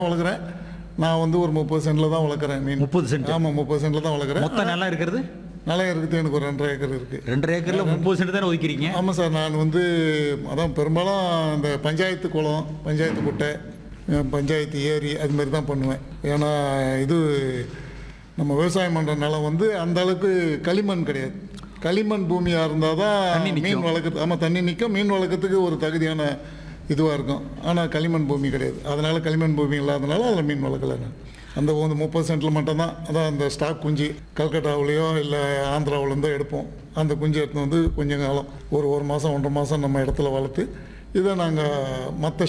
வளர்க்குறேன் நான் வந்து ஒரு முப்பது சென்டில் தான் வளர்க்குறேன் மீன் முப்பது சென்ட் ஆமாம் முப்பது சென்டில் தான் வளர்க்குறேன் மொத்த நிலம் இருக்கிறது நிலம் இருக்குது எனக்கு ஒரு ரெண்டரை ஏக்கர் இருக்குது ரெண்டரை ஏக்கர்ல முப்பது சென்ட் தானே ஒதுக்கிறீங்க ஆமாம் சார் நான் வந்து அதான் பெரும்பாலும் இந்த பஞ்சாயத்து குளம் பஞ்சாயத்து குட்டை அஹ் பஞ்சாயத்து ஏரி அது மாதிரி தான் பண்ணுவேன் ஏன்னா இது நம்ம விவசாயம் பண்ணுற நிலம் வந்து அந்த அளவுக்கு களிமண் கிடையாது களிமண் பூமியாக இருந்தால் தான் தண்ணி நிக்கும். மீன் வளர்க்குறது ஆமாம் தண்ணி நிற்கும் மீன் வளர்க்கறதுக்கு ஒரு தகுதியான இதுவாக இருக்கும் ஆனால் களிமண் பூமி கிடையாது அதனால் களிமண் பூமி இல்லாதனால அதில் மீன் வளர்க்கல நான் அந்த வந்து முப்பது சென்டில் மட்டும்தான் அதான் அந்த ஸ்டாக் குஞ்சு கல்கட்டாவுலேயோ இல்லை ஆந்திராவிலேருந்தோ எடுப்போம் அந்த குஞ்சு எடுத்துன்னு வந்து கொஞ்சம் காலம் ஒரு ஒரு மாதம் ஒன்றரை மாதம் நம்ம இடத்துல வளர்த்து இதை நாங்கள் மற்ற